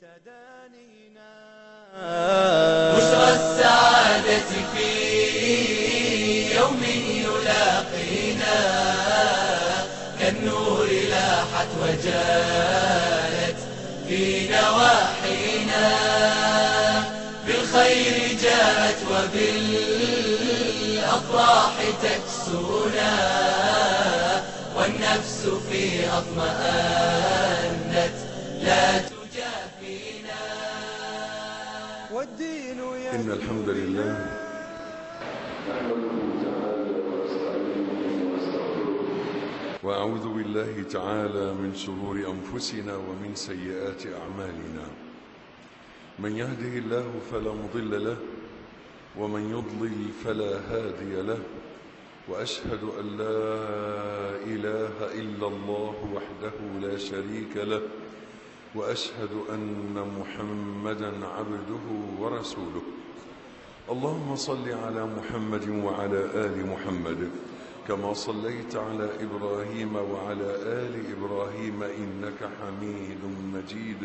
تدانينا بشرى السعادة في يوم يلاقينا كالنور لاحت وجالت في نواحينا بالخير جاءت وبالأفراح تكسونا والنفس في أطمأنت لا تجافينا والدين إن الحمد لله وأعوذ بالله تعالى من شرور أنفسنا ومن سيئات أعمالنا من يهده الله فلا مضل له ومن يضلل فلا هادي له وأشهد أن لا إله إلا الله وحده لا شريك له وأشهد أن محمدا عبده ورسوله اللهم صل على محمد وعلى آل محمد كما صليت على إبراهيم وعلى آل إبراهيم إنك حميد مجيد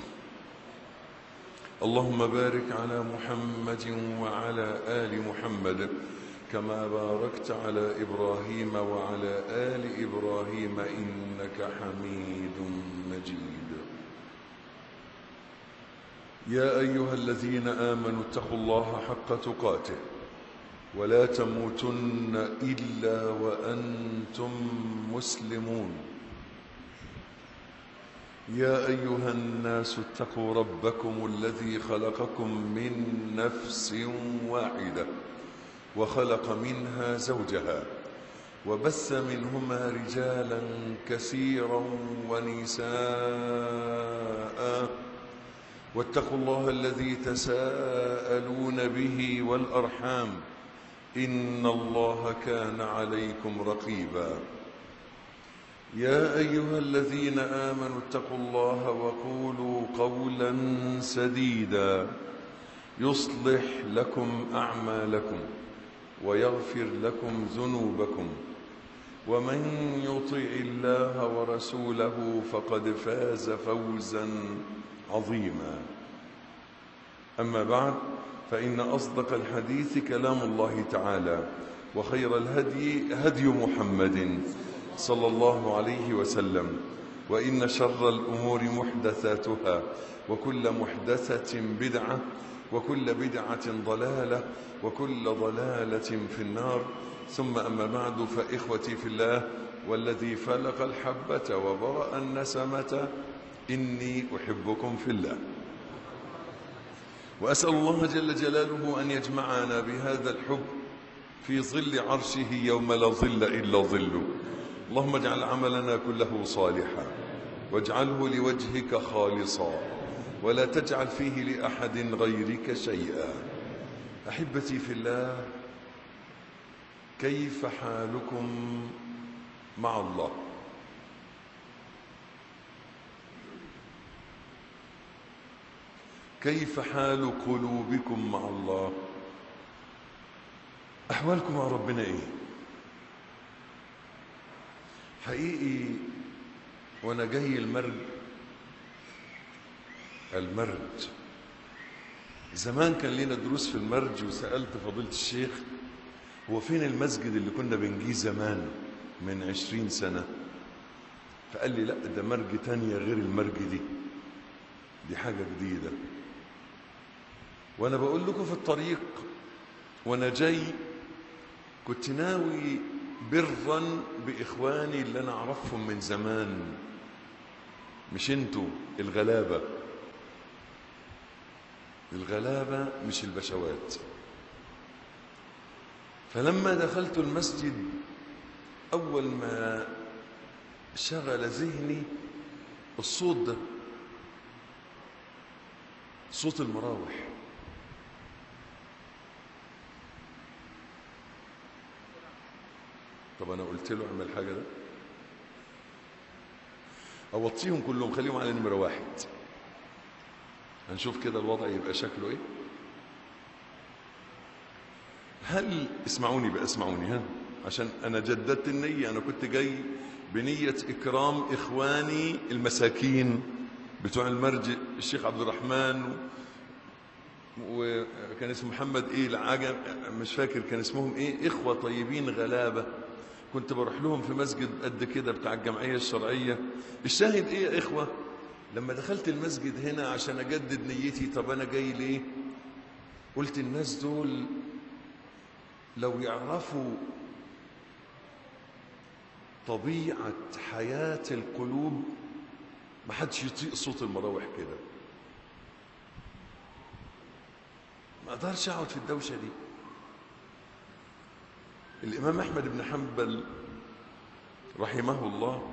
اللهم بارك على محمد وعلى آل محمد كما باركت على إبراهيم وعلى آل إبراهيم إنك حميد مجيد يا أيها الذين آمنوا اتقوا الله حق تقاته ولا تموتن إلا وأنتم مسلمون يا أيها الناس اتقوا ربكم الذي خلقكم من نفس واحدة وخلق منها زوجها وبث منهما رجالا كثيرا ونساء واتقوا الله الذي تساءلون به والأرحام إن الله كان عليكم رقيبا يا أيها الذين آمنوا اتقوا الله وقولوا قولا سديدا يصلح لكم أعمالكم ويغفر لكم ذنوبكم ومن يطع الله ورسوله فقد فاز فوزا عظيما أما بعد فإن أصدق الحديث كلام الله تعالى وخير الهدي هدي محمد صلى الله عليه وسلم وإن شر الأمور محدثاتها وكل محدثة بدعة وكل بدعة ضلالة وكل ضلالة في النار ثم أما بعد فإخوتي في الله والذي فلق الحبة وبرأ النسمة إني أحبكم في الله وأسأل الله جل جلاله أن يجمعنا بهذا الحب في ظل عرشه يوم لا ظل إلا ظله اللهم اجعل عملنا كله صالحا واجعله لوجهك خالصا ولا تجعل فيه لأحد غيرك شيئا أحبتي في الله كيف حالكم مع الله كيف حال قلوبكم مع الله أحوالكم مع ربنا إيه حقيقي وأنا جاي المرج المرج زمان كان لنا دروس في المرج وسألت فضيلة الشيخ هو فين المسجد اللي كنا بنجيه زمان من عشرين سنة فقال لي لا ده مرج تانية غير المرج دي دي حاجة جديدة وانا بقول لكم في الطريق وانا جاي كنت ناوي برا باخواني اللي انا اعرفهم من زمان مش انتوا الغلابه الغلابه مش البشوات فلما دخلت المسجد اول ما شغل ذهني الصوت ده صوت المراوح طب انا قلت له اعمل حاجه ده اوطيهم كلهم خليهم على نمره واحد هنشوف كده الوضع يبقى شكله ايه هل اسمعوني بقى اسمعوني ها عشان انا جددت النيه انا كنت جاي بنيه اكرام اخواني المساكين بتوع المرج الشيخ عبد الرحمن وكان اسمه محمد ايه العجم مش فاكر كان اسمهم ايه اخوه طيبين غلابه كنت بروح لهم في مسجد قد كده بتاع الجمعيه الشرعيه الشاهد ايه يا اخوه لما دخلت المسجد هنا عشان اجدد نيتي طب انا جاي ليه قلت الناس دول لو يعرفوا طبيعه حياه القلوب ما حدش يطيق صوت المراوح كده ما اقدرش اقعد في الدوشه دي الامام احمد بن حنبل رحمه الله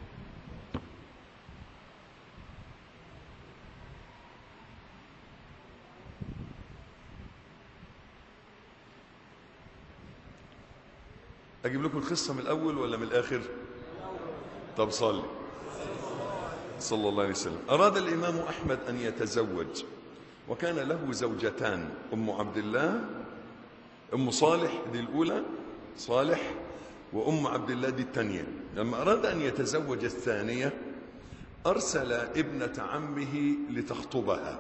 اجيب لكم القصه من الاول ولا من الاخر طب صلي صلى الله عليه وسلم اراد الامام احمد ان يتزوج وكان له زوجتان ام عبد الله ام صالح دي الاولى صالح وام عبد الله دي الثانيه لما اراد ان يتزوج الثانيه ارسل ابنه عمه لتخطبها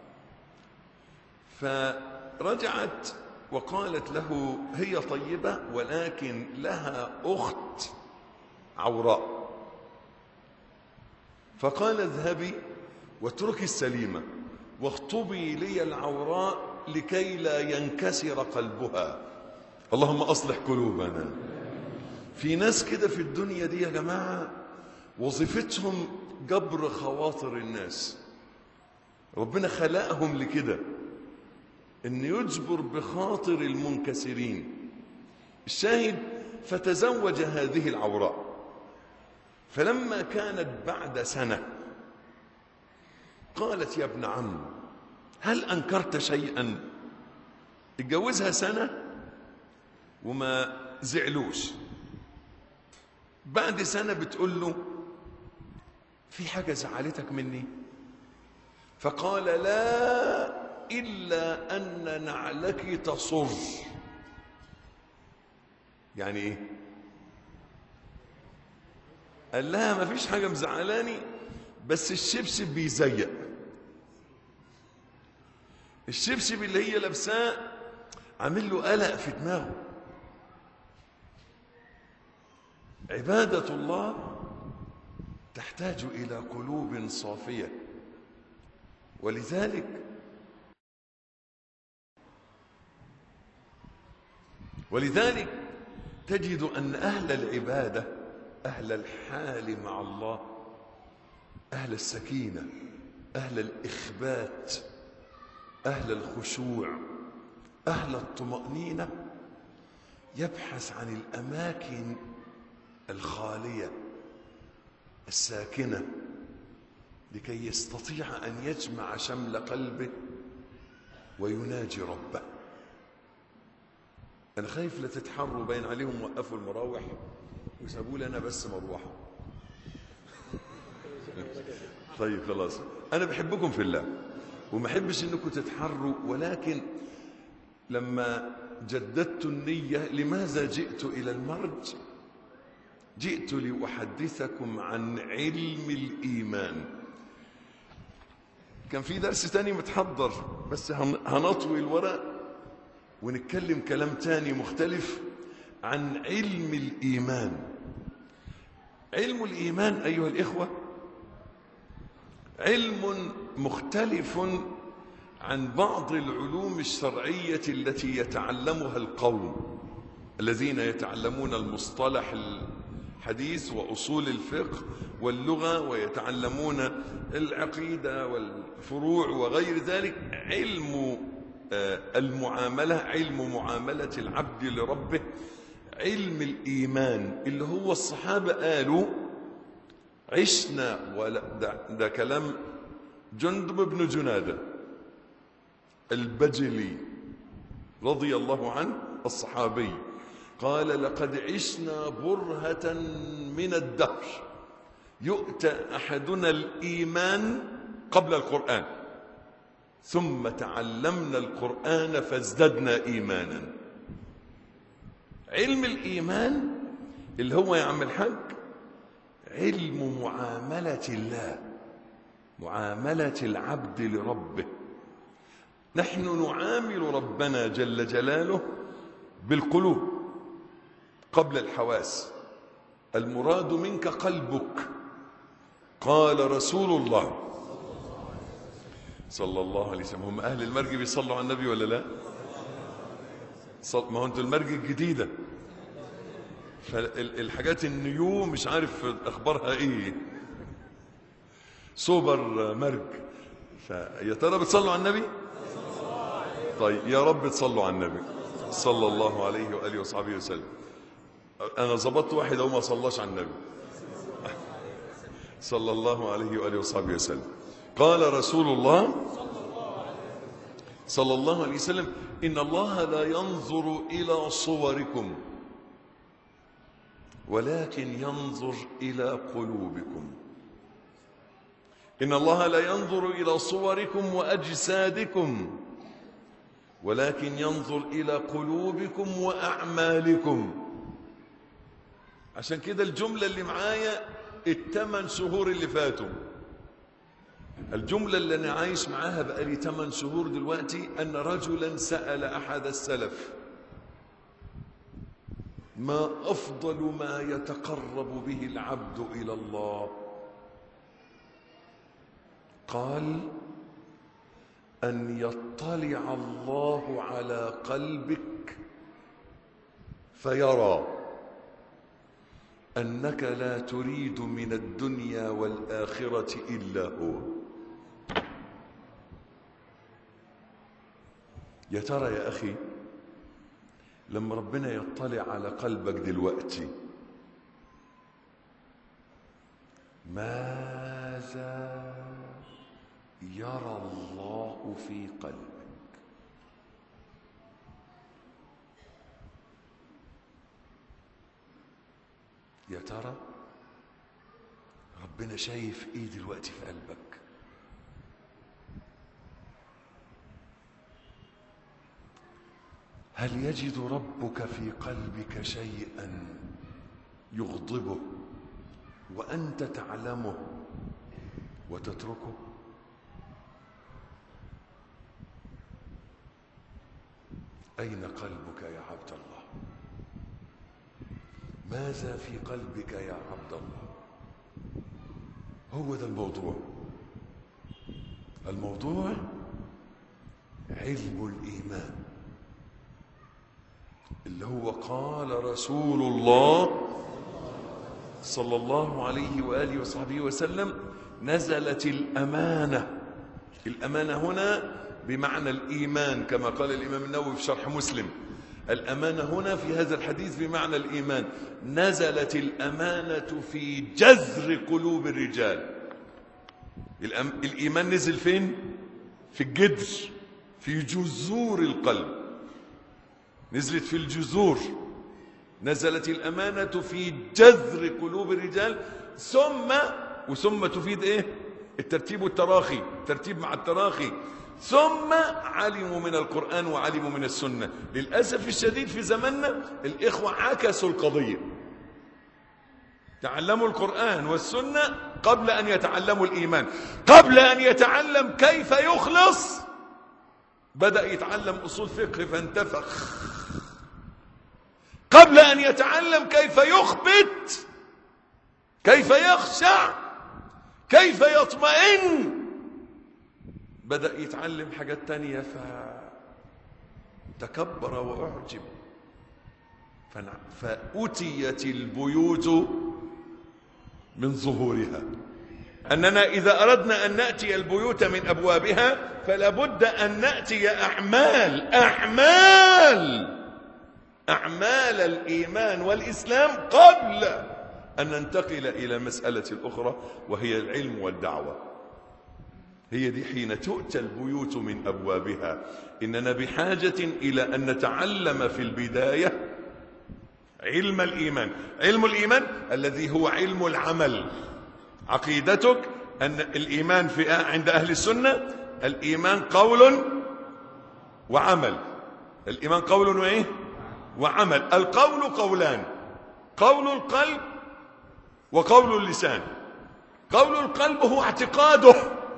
فرجعت وقالت له هي طيبه ولكن لها اخت عوراء فقال اذهبي واتركي السليمه واخطبي لي العوراء لكي لا ينكسر قلبها اللهم اصلح قلوبنا في ناس كده في الدنيا دي يا جماعه وظيفتهم جبر خواطر الناس ربنا خلقهم لكده ان يجبر بخاطر المنكسرين الشاهد فتزوج هذه العوراء فلما كانت بعد سنه قالت يا ابن عم هل انكرت شيئا اتجوزها سنه وما زعلوش بعد سنه بتقول له في حاجه زعلتك مني فقال لا الا ان نعلك تصر يعني ايه قال لها ما فيش حاجه مزعلاني بس الشبشب بيزيق الشبشب اللي هي لابساه عامل له قلق في دماغه عباده الله تحتاج الى قلوب صافيه ولذلك ولذلك تجد ان اهل العباده اهل الحال مع الله اهل السكينه اهل الاخبات اهل الخشوع اهل الطمانينه يبحث عن الاماكن الخاليه الساكنه لكي يستطيع ان يجمع شمل قلبه ويناجي ربه انا خايف لا تتحروا باين عليهم وقفوا المراوح وسابوا لي انا بس مروحه طيب خلاص انا بحبكم في الله وما احبش انكم تتحروا ولكن لما جددت النيه لماذا جئت الى المرج جئت لاحدثكم عن علم الايمان كان في درس تاني متحضر بس هنطوي الورق ونتكلم كلام تاني مختلف عن علم الإيمان علم الإيمان أيها الإخوة علم مختلف عن بعض العلوم الشرعية التي يتعلمها القوم الذين يتعلمون المصطلح الحديث وأصول الفقه واللغة ويتعلمون العقيدة والفروع وغير ذلك علم المعاملة علم معاملة العبد لربه علم الإيمان اللي هو الصحابة قالوا عشنا ولا ده, ده كلام جندب بن جنادة البجلي رضي الله عنه الصحابي قال لقد عشنا برهة من الدهر يؤتى أحدنا الإيمان قبل القرآن ثم تعلمنا القرآن فازددنا إيمانا علم الإيمان اللي هو يا عم الحاج علم معاملة الله معاملة العبد لربه نحن نعامل ربنا جل جلاله بالقلوب قبل الحواس المراد منك قلبك قال رسول الله صلى الله عليه وسلم هم أهل المرج بيصلوا على النبي ولا لا صل... ما هو انتوا المرج الجديدة فالحاجات النيو مش عارف أخبارها إيه سوبر مرج فيا ترى بتصلوا على النبي طيب يا رب تصلوا على النبي صلى الله عليه وآله وصحبه وسلم أنا ظبطت واحد أو ما صلاش على النبي صلى الله عليه وآله وصحبه وسلم قال رسول الله صلى الله عليه وسلم إن الله لا ينظر إلى صوركم ولكن ينظر إلى قلوبكم إن الله لا ينظر إلى صوركم وأجسادكم ولكن ينظر إلى قلوبكم وأعمالكم عشان كده الجملة اللي معايا الثمان شهور اللي فاتوا الجملة اللي أنا عايش معاها بقالي ثمان شهور دلوقتي أن رجلا سأل أحد السلف ما أفضل ما يتقرب به العبد إلى الله قال أن يطلع الله على قلبك فيرى أنك لا تريد من الدنيا والآخرة إلا هو يا ترى يا أخي لما ربنا يطلع على قلبك دلوقتي ماذا يرى الله في قلبك يا ترى ربنا شايف ايه دلوقتي في قلبك هل يجد ربك في قلبك شيئا يغضبه وانت تعلمه وتتركه اين قلبك يا عبد الله ماذا في قلبك يا عبد الله هو ده الموضوع الموضوع علم الايمان اللي هو قال رسول الله صلى الله عليه واله وصحبه وسلم نزلت الامانه الامانه هنا بمعنى الايمان كما قال الامام النووي في شرح مسلم الامانه هنا في هذا الحديث بمعنى الايمان نزلت الامانه في جذر قلوب الرجال الأم... الايمان نزل فين في الجذر في جذور القلب نزلت في الجذور نزلت الأمانة في جذر قلوب الرجال ثم وثم تفيد إيه الترتيب والتراخي ترتيب مع التراخي ثم علموا من القرآن وعلموا من السنة للأسف الشديد في زماننا الإخوة عكسوا القضية تعلموا القرآن والسنة قبل أن يتعلموا الإيمان قبل أن يتعلم كيف يخلص بدأ يتعلم أصول فقه فانتفخ قبل أن يتعلم كيف يخبت كيف يخشع كيف يطمئن بدأ يتعلم حاجات تانية فتكبر وأعجب فأتيت البيوت من ظهورها أننا إذا أردنا أن نأتي البيوت من أبوابها فلا بد أن نأتي أعمال أعمال أعمال الإيمان والإسلام قبل أن ننتقل إلى مسألة الأخرى وهي العلم والدعوة هي دي حين تؤتى البيوت من أبوابها إننا بحاجة إلى أن نتعلم في البداية علم الإيمان علم الإيمان الذي هو علم العمل عقيدتك أن الإيمان في عند أهل السنة الإيمان قول وعمل الإيمان قول وإيه وعمل القول قولان قول القلب وقول اللسان قول القلب هو اعتقاده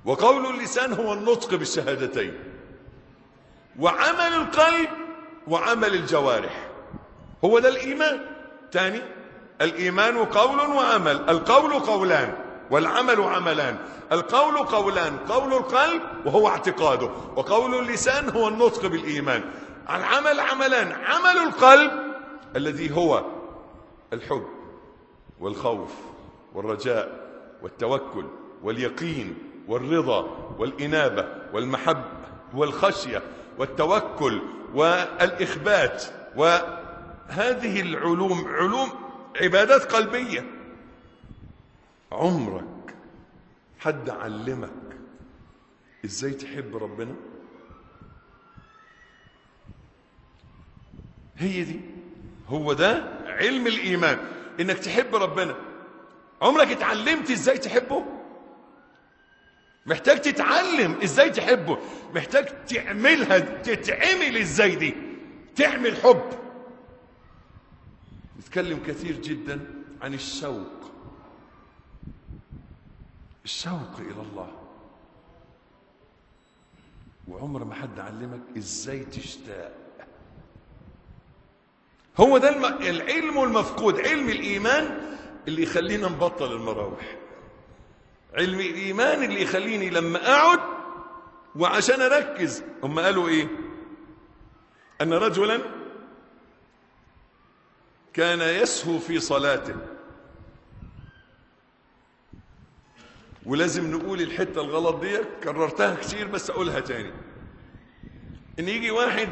وقول اللسان هو النطق بالشهادتين وعمل القلب وعمل الجوارح هو ده الإيمان تاني الإيمان قول وعمل القول قولان والعمل عملان القول قولان قول القلب وهو اعتقاده وقول اللسان هو النطق بالإيمان العمل عملان عمل القلب الذي هو الحب والخوف والرجاء والتوكل واليقين والرضا والإنابة والمحبة والخشية والتوكل والإخبات وهذه العلوم علوم عبادات قلبية عمرك حد علمك ازاي تحب ربنا هي دي هو ده علم الإيمان انك تحب ربنا عمرك اتعلمت ازاي تحبه محتاج تتعلم ازاي تحبه محتاج تعملها تتعمل ازاي دي تعمل حب نتكلم كثير جدا عن الشوق الشوق الى الله وعمر ما حد علمك ازاي تشتاق هو ده الم... العلم المفقود علم الايمان اللي يخلينا نبطل المراوح علم الايمان اللي يخليني لما اقعد وعشان اركز هم قالوا ايه ان رجلا كان يسهو في صلاته ولازم نقول الحته الغلط دي كررتها كتير بس اقولها تاني ان يجي واحد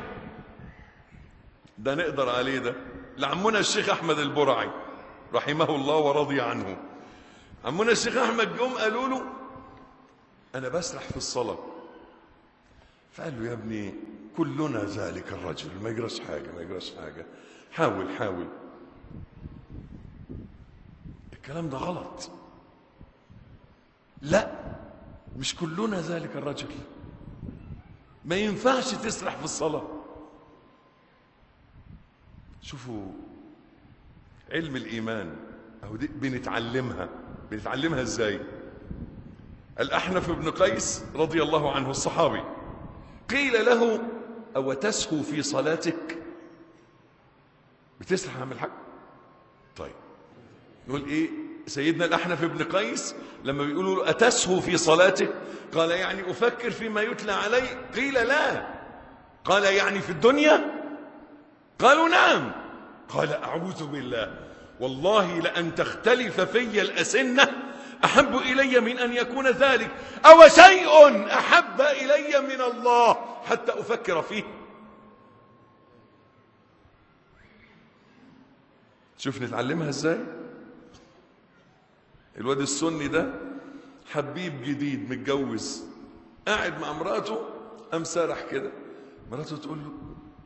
ده نقدر عليه ده لعمنا الشيخ احمد البرعي رحمه الله ورضي عنه عمنا الشيخ احمد جم قالوا له انا بسرح في الصلاه فقال له يا ابني كلنا ذلك الرجل ما يجراش حاجه ما يجراش حاجه حاول حاول الكلام ده غلط لا مش كلنا ذلك الرجل ما ينفعش تسرح في الصلاه شوفوا علم الايمان اهو دي بنتعلمها بنتعلمها ازاي الاحنف بن قيس رضي الله عنه الصحابي قيل له او تسهو في صلاتك بتسرح عم الحق طيب نقول ايه سيدنا الاحنف بن قيس لما بيقولوا له اتسهو في صلاتك قال يعني افكر فيما يتلى علي قيل لا قال يعني في الدنيا قالوا نعم قال اعوذ بالله والله لان تختلف في الاسنه احب الي من ان يكون ذلك او شيء احب الي من الله حتى افكر فيه شوف نتعلمها ازاي الواد السني ده حبيب جديد متجوز قاعد مع مراته قام سرح كده مراته تقول له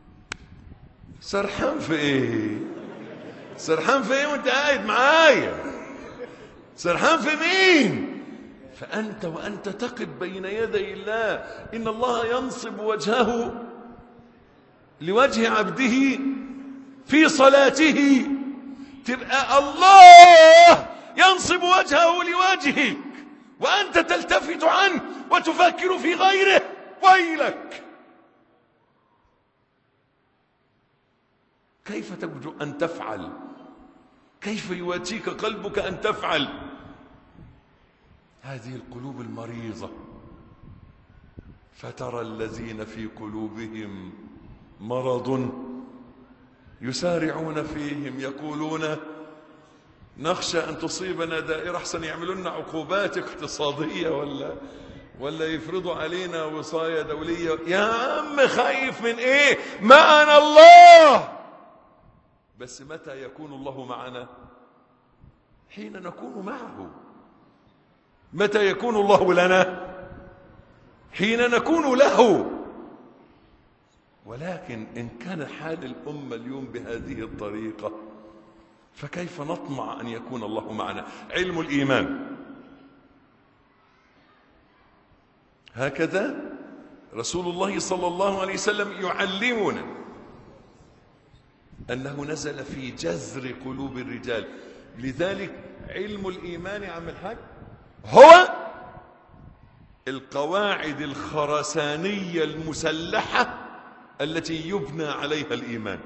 سرحان في ايه سرحان في ايه وانت قاعد معايا سرحان في مين فانت وانت تقف بين يدي الله ان الله ينصب وجهه لوجه عبده في صلاته تبقى الله ينصب وجهه لوجهك وانت تلتفت عنه وتفكر في غيره ويلك كيف ترجو ان تفعل كيف يواتيك قلبك ان تفعل هذه القلوب المريضه فترى الذين في قلوبهم مرض يسارعون فيهم يقولون نخشى ان تصيبنا دائره احسن يعملوا لنا عقوبات اقتصاديه ولا ولا يفرضوا علينا وصايه دوليه يا عم خايف من ايه معنا الله بس متى يكون الله معنا حين نكون معه متى يكون الله لنا حين نكون له ولكن ان كان حال الامه اليوم بهذه الطريقه فكيف نطمع ان يكون الله معنا علم الايمان هكذا رسول الله صلى الله عليه وسلم يعلمنا انه نزل في جذر قلوب الرجال لذلك علم الايمان يا عم الحاج هو القواعد الخرسانية المسلحة التي يبنى عليها الإيمان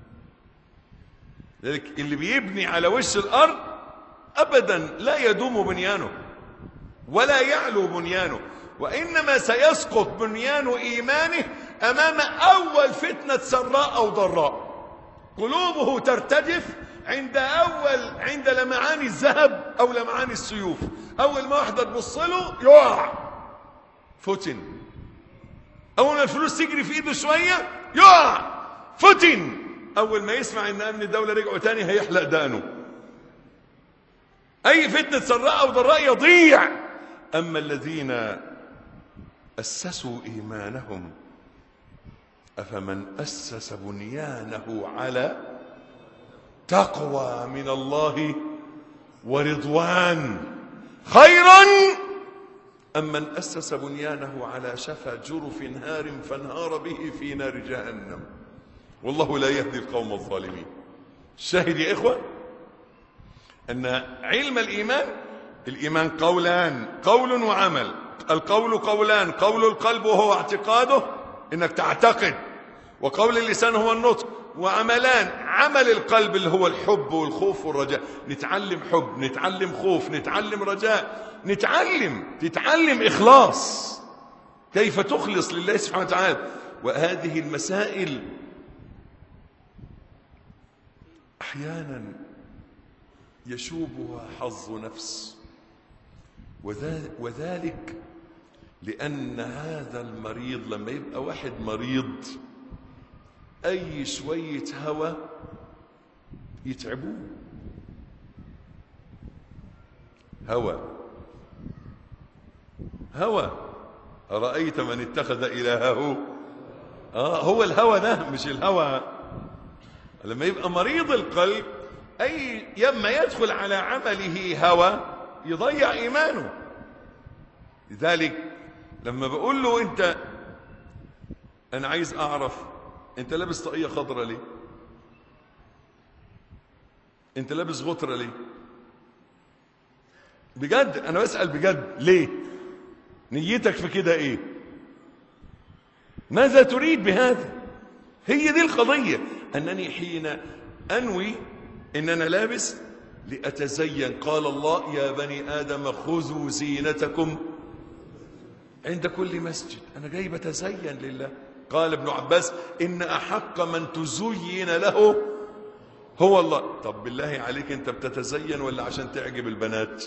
ذلك اللي بيبني على وش الأرض أبدا لا يدوم بنيانه ولا يعلو بنيانه وإنما سيسقط بنيان إيمانه أمام أول فتنة سراء أو ضراء قلوبه ترتجف عند أول عند لمعان الذهب أو لمعان السيوف أول ما واحدة تبص له يقع فتن أول ما الفلوس تجري في إيده شوية يقع فتن أول ما يسمع إن أمن الدولة رجعوا تاني هيحلق دقنه أي فتنة سراء أو ضراء يضيع أما الذين أسسوا إيمانهم أفمن أسس بنيانه على تقوى من الله ورضوان خيرا أم من أسس بنيانه على شفا جرف نهار فانهار به في نار جهنم والله لا يهدي القوم الظالمين الشاهد يا إخوة أن علم الإيمان الإيمان قولان قول وعمل القول قولان قول القلب وهو اعتقاده انك تعتقد وقول اللسان هو النطق وعملان عمل القلب اللي هو الحب والخوف والرجاء نتعلم حب نتعلم خوف نتعلم رجاء نتعلم تتعلم إخلاص كيف تخلص لله سبحانه وتعالى وهذه المسائل أحيانا يشوبها حظ نفس وذلك لأن هذا المريض لما يبقى واحد مريض أي شوية هوى يتعبوه هوى هوى أرأيت من اتخذ إلهه آه هو الهوى ده مش الهوى لما يبقى مريض القلب أي يما يدخل على عمله هوى يضيع إيمانه لذلك لما بقول له انت انا عايز اعرف انت لابس طاقيه خضراء ليه انت لابس غطره ليه بجد انا بسال بجد ليه نيتك في كده ايه ماذا تريد بهذا هي دي القضيه انني حين انوي ان انا لابس لاتزين قال الله يا بني ادم خذوا زينتكم عند كل مسجد أنا جاي بتزين لله قال ابن عباس إن أحق من تزين له هو الله طب بالله عليك أنت بتتزين ولا عشان تعجب البنات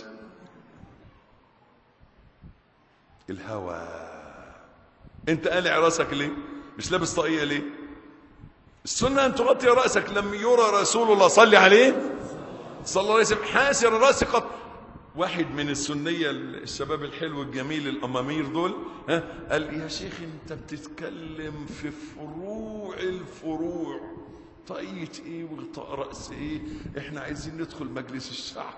الهوى أنت قالع راسك ليه مش لابس طاقية ليه السنة أن تغطي رأسك لم يرى رسول الله صلي عليه صلى الله عليه وسلم حاسر الرأس قط واحد من السنية الشباب الحلو الجميل الأمامير دول ها قال يا شيخ انت بتتكلم في فروع الفروع طاقية ايه وغطاء رأس ايه احنا عايزين ندخل مجلس الشعب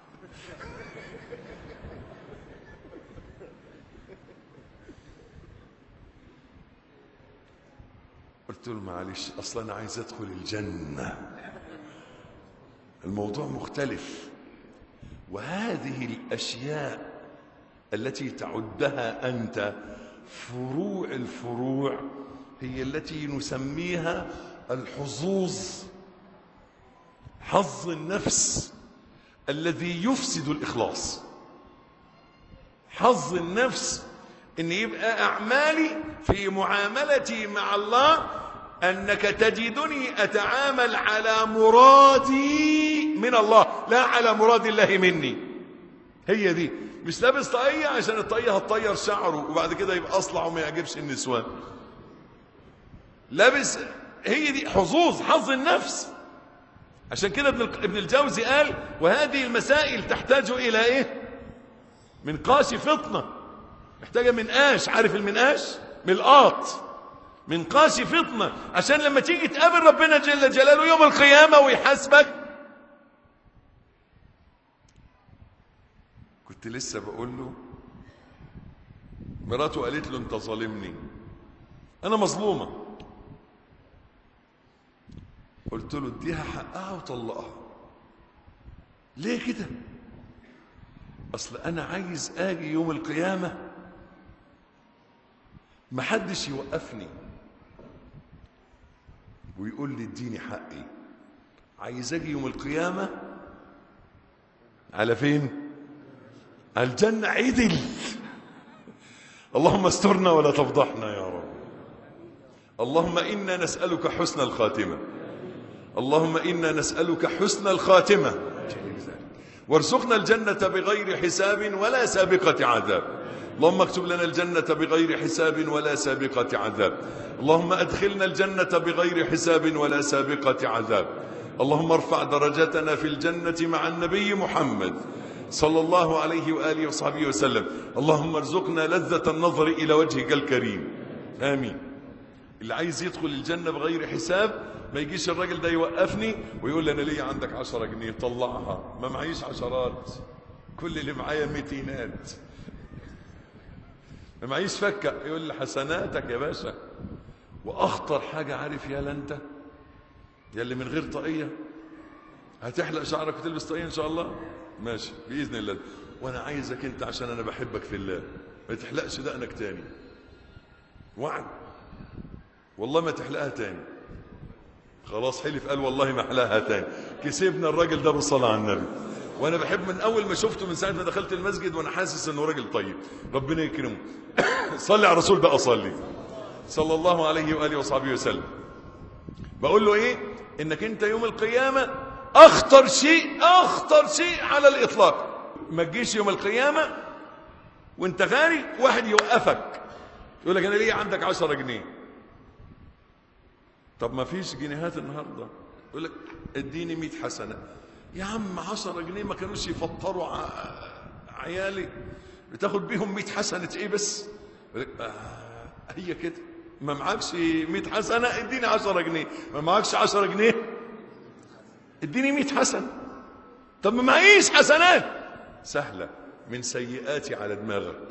قلت له معلش اصلا انا عايز ادخل الجنة الموضوع مختلف وهذه الاشياء التي تعدها انت فروع الفروع هي التي نسميها الحظوظ حظ النفس الذي يفسد الاخلاص حظ النفس ان يبقى اعمالي في معاملتي مع الله انك تجدني اتعامل على مرادي من الله لا على مراد الله مني هي دي مش لابس طاقية عشان الطاقية هتطير شعره وبعد كده يبقى اصلع وما يعجبش النسوان لابس هي دي حظوظ حظ النفس عشان كده ابن ابن الجوزي قال وهذه المسائل تحتاج الى ايه منقاش فطنه محتاجه منقاش عارف المنقاش ملقاط منقاش فطنه عشان لما تيجي تقابل ربنا جل جلاله يوم القيامه ويحاسبك كنت لسه بقول له مراته قالت له انت ظالمني انا مظلومه قلت له اديها حقها وطلقها ليه كده اصل انا عايز اجي يوم القيامه محدش يوقفني ويقول لي اديني حقي عايز اجي يوم القيامة على فين على الجنة عدل اللهم استرنا ولا تفضحنا يا رب اللهم إنا نسألك حسن الخاتمة اللهم إنا نسألك حسن الخاتمة وارزقنا الجنة بغير حساب ولا سابقة عذاب اللهم اكتب لنا الجنة بغير حساب ولا سابقة عذاب اللهم أدخلنا الجنة بغير حساب ولا سابقة عذاب اللهم ارفع درجتنا في الجنة مع النبي محمد صلى الله عليه وآله وصحبه وسلم اللهم ارزقنا لذة النظر إلى وجهك الكريم آمين اللي عايز يدخل الجنة بغير حساب ما يجيش الراجل ده يوقفني ويقول لي أنا ليا عندك عشرة جنيه طلعها ما معيش عشرات كل اللي معايا ميتينات ما معيش فكة يقول لي حسناتك يا باشا وأخطر حاجة عارف يا انت يا اللي من غير طاقية هتحلق شعرك وتلبس طاقية إن شاء الله ماشي بإذن الله وأنا عايزك أنت عشان أنا بحبك في الله ما تحلقش دقنك تاني وعد والله ما تحلقها تاني خلاص حلف قال والله ما احلقها تاني كسبنا الراجل ده بالصلاة على النبي وانا بحب من اول ما شفته من ساعه ما دخلت المسجد وانا حاسس انه راجل طيب ربنا يكرمه صلي على الرسول بقى صلي صلى الله عليه واله وصحبه وسلم بقول له ايه انك انت يوم القيامه اخطر شيء اخطر شيء على الاطلاق ما تجيش يوم القيامه وانت غاري واحد يوقفك يقول لك انا ليه عندك 10 جنيه طب ما فيش جنيهات النهارده يقول لك اديني 100 حسنه يا عم 10 جنيه ما كانوش يفطروا ع... عيالي بتاخد بيهم 100 حسنه ايه بس يقول لك آه هي كده ما معكش 100 حسنه اديني 10 جنيه ما معكش 10 جنيه اديني 100 حسنه طب ما معيش حسنات سهله من سيئاتي على دماغك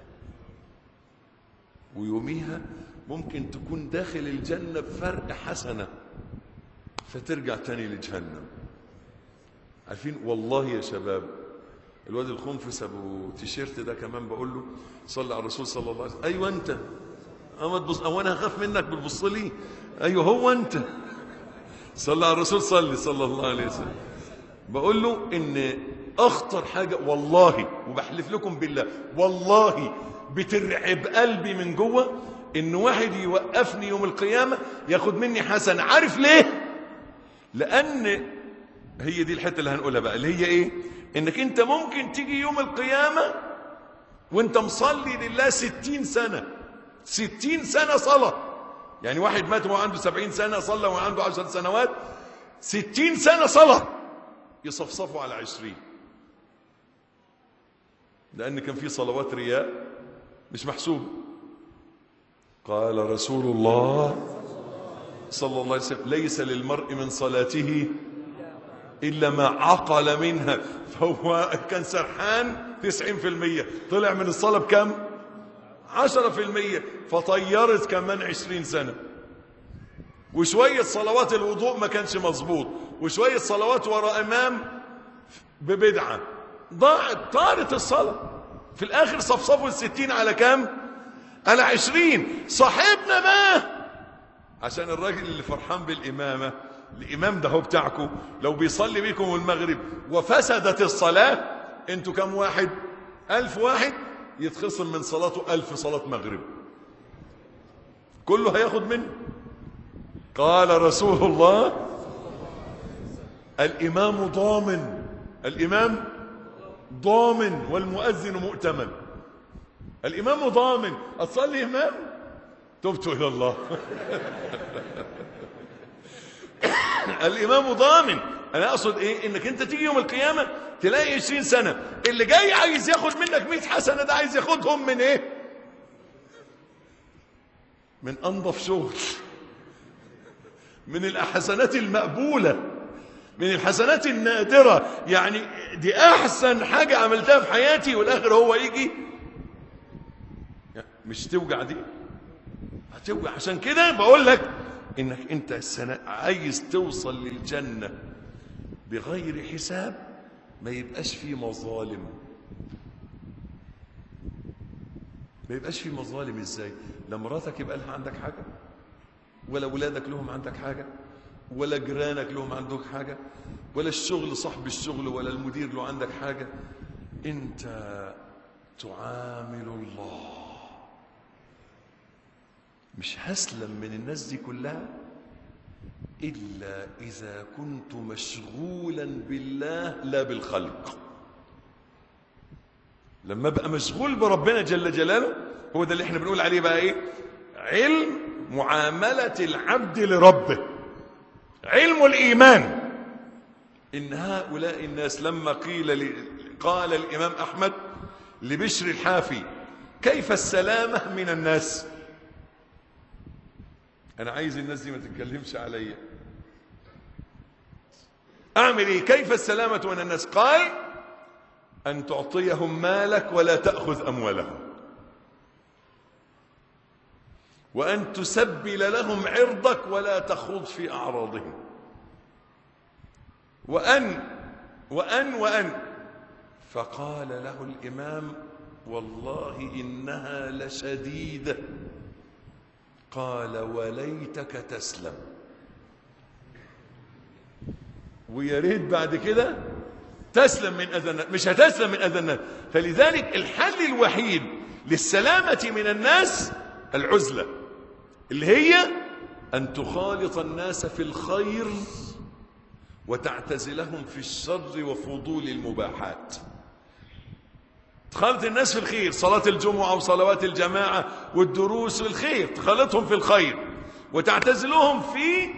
ويوميها ممكن تكون داخل الجنة بفرق حسنة فترجع تاني لجهنم عارفين والله يا شباب الواد الخنفس ابو تيشيرت ده كمان بقول له صلي على الرسول صلى الله عليه وسلم ايوه انت اما تبص او انا هخاف منك بتبص لي ايوه هو انت صلى على الرسول صلي صلى الله عليه وسلم بقول له ان اخطر حاجه والله وبحلف لكم بالله والله بترعب قلبي من جوه ان واحد يوقفني يوم القيامه ياخد مني حسنه عارف ليه لان هي دي الحته اللي هنقولها بقى اللي هي ايه انك انت ممكن تيجي يوم القيامه وانت مصلي لله ستين سنه ستين سنه صلاه يعني واحد مات وهو عنده سبعين سنه صلى وهو عنده عشر سنوات ستين سنه صلاه يصفصفوا على عشرين لان كان في صلوات رياء مش محسوبه قال رسول الله صلى الله عليه وسلم ليس للمرء من صلاته إلا ما عقل منها فهو كان سرحان تسعين في المية طلع من الصلاة بكم عشرة في المية فطيرت كمان عشرين سنة وشوية صلوات الوضوء ما كانش مظبوط وشوية صلوات وراء إمام ببدعة ضاعت طارت الصلاة في الآخر صفصفوا الستين على كام على عشرين صاحبنا ما عشان الراجل اللي فرحان بالإمامة الإمام ده هو بتاعكم لو بيصلي بيكم المغرب وفسدت الصلاة انتوا كم واحد ألف واحد يتخصم من صلاته ألف صلاة مغرب كله هياخد منه قال رسول الله الإمام ضامن الإمام ضامن والمؤذن مؤتمن الإمام ضامن أتصلي إمام تبت إلى الله الإمام ضامن أنا أقصد إيه إنك أنت تيجي يوم القيامة تلاقي 20 سنة اللي جاي عايز ياخد منك 100 حسنة ده عايز ياخدهم من إيه من أنظف شغل من الحسنات المقبولة من الحسنات النادرة يعني دي أحسن حاجة عملتها في حياتي والآخر هو يجي مش توجع دي هتوجع عشان كده بقول لك انك انت السنة عايز توصل للجنة بغير حساب ما يبقاش فيه مظالم ما يبقاش في مظالم ازاي لا مراتك يبقى لها عندك حاجه ولا اولادك لهم عندك حاجه ولا جيرانك لهم عندك حاجه ولا الشغل صاحب الشغل ولا المدير له عندك حاجه انت تعامل الله مش هسلم من الناس دي كلها الا اذا كنت مشغولا بالله لا بالخلق لما ابقى مشغول بربنا جل جلاله هو ده اللي احنا بنقول عليه بقى ايه علم معامله العبد لربه علم الايمان ان هؤلاء الناس لما قيل ل... قال الامام احمد لبشر الحافي كيف السلامه من الناس انا عايز الناس دي ما تتكلمش عليا اعمل ايه كيف السلامه من الناس قال ان تعطيهم مالك ولا تاخذ اموالهم وان تسبل لهم عرضك ولا تخوض في اعراضهم وان وان وان فقال له الامام والله انها لشديده قال وليتك تسلم ويا ريت بعد كده تسلم من اذى الناس مش هتسلم من اذى الناس فلذلك الحل الوحيد للسلامه من الناس العزله اللي هي ان تخالط الناس في الخير وتعتزلهم في الشر وفضول المباحات تخالط الناس في الخير صلاة الجمعة وصلوات الجماعة والدروس والخير تخالطهم في الخير وتعتزلهم في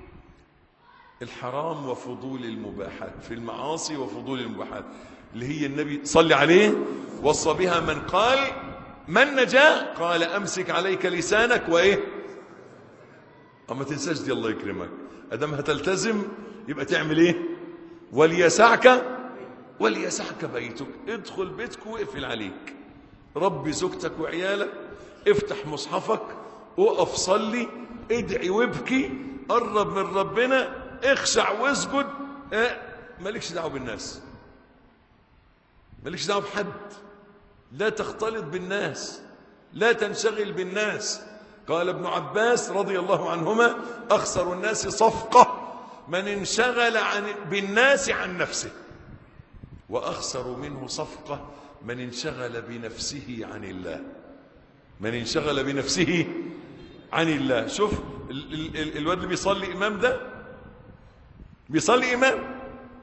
الحرام وفضول المباحات في المعاصي وفضول المباحات اللي هي النبي صلى عليه وصى بها من قال من نجا قال أمسك عليك لسانك وإيه أما تنساش دي الله يكرمك أدام هتلتزم يبقى تعمل إيه وليسعك وليسعك بيتك ادخل بيتك واقفل عليك ربي زوجتك وعيالك افتح مصحفك وقف صلي ادعي وابكي قرب من ربنا اخشع واسجد اه مالكش دعوه بالناس مالكش دعوه بحد لا تختلط بالناس لا تنشغل بالناس قال ابن عباس رضي الله عنهما اخسر الناس صفقه من انشغل عن بالناس عن نفسه واخسر منه صفقه من انشغل بنفسه عن الله من انشغل بنفسه عن الله شوف ال ال ال الواد اللي بيصلي امام ده بيصلي امام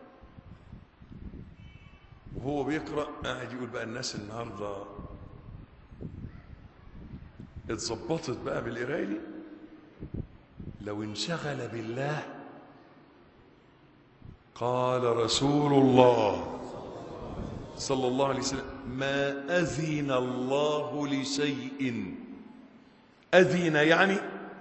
وهو بيقرا قاعد يقول بقى الناس النهارده اتظبطت بقى بالقرايه دي لو انشغل بالله قال رسول الله صلى الله عليه وسلم ما أذن الله لشيء أذن يعني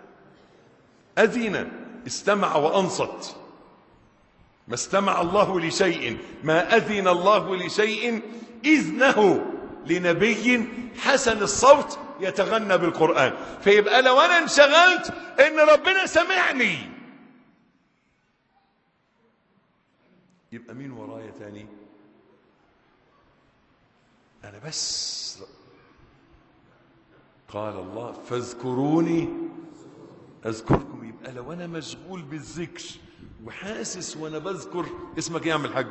أذن استمع وأنصت ما استمع الله لشيء ما أذن الله لشيء إذنه لنبي حسن الصوت يتغنى بالقرآن فيبقى لو أنا انشغلت إن ربنا سمعني يبقى مين ورايا تاني أنا بس قال الله فاذكروني أذكركم يبقى لو أنا مشغول بالذكر وحاسس وأنا بذكر اسمك إيه يا عم الحاج؟